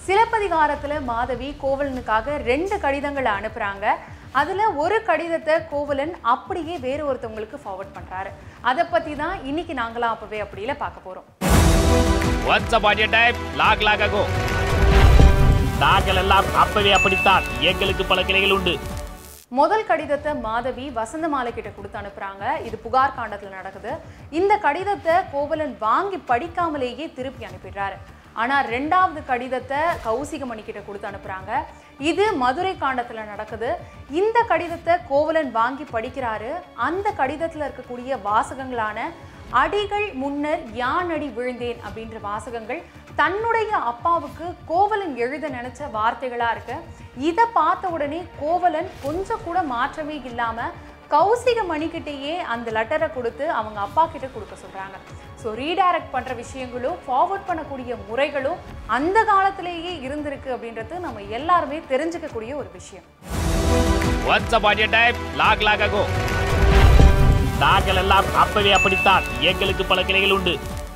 சிலப்பதிகாரத்துல மாதவி கோவலனுக்காக ரெண்டு கடிதங்களை அனுப்புறாங்க அதுல ஒரு கடிதத்தை கோவலன் அப்படியே வேற ஒருத்தவங்களுக்கு ஃபார்வர்ட் பண்றாரு அதை பத்தி தான் இன்னைக்கு நாங்களாம் அப்பவே அப்படியில பார்க்க போறோம் ஒன்ஸ் அபான் எ டைம் லாக் லாக் ஆகும் நாங்கள் எல்லாம் அப்பவே அப்படித்தான் எங்களுக்கு பல கிளைகள் உண்டு முதல் கடிதத்தை மாதவி வசந்தமாலை கிட்ட கொடுத்து அனுப்புறாங்க இது புகார் காண்டத்துல நடக்குது இந்த கடிதத்தை கோவலன் வாங்கி படிக்காமலேயே திருப்பி அனுப்பிடுறாரு ஆனா ரெண்டாவது கடிதத்தை கௌசிகமணி கிட்ட கொடுத்து அனுப்புறாங்க இது மதுரை காண்டத்துல நடக்குது இந்த கடிதத்தை கோவலன் வாங்கி படிக்கிறாரு அந்த கடிதத்துல இருக்கக்கூடிய வாசகங்களான அடிகள் முன்னர் யான் அடி விழுந்தேன் அப்படின்ற வாசகங்கள் தன்னுடைய அப்பாவுக்கு கோவலன் எழுத நினைச்ச வார்த்தைகளா இருக்கு இதை பார்த்த உடனே கோவலன் கொஞ்சம் கூட மாற்றமே இல்லாம கௌசிக மணிக்கிட்டேயே அந்த லெட்டரை கொடுத்து அவங்க அப்பா கிட்ட கொடுக்க சொல்றாங்க ஸோ ரீடைரக்ட் பண்ற விஷயங்களும் ஃபார்வர்ட் பண்ணக்கூடிய முறைகளும் அந்த காலத்திலேயே இருந்திருக்கு அப்படின்றது நம்ம எல்லாருமே தெரிஞ்சுக்கக்கூடிய ஒரு விஷயம் ஒன்ஸ் அபான் எ டைம் லாக் லாக் ஆகும் நாங்கள் எல்லாம் அப்பவே அப்படித்தான் எங்களுக்கு பல கிளைகள் உண்டு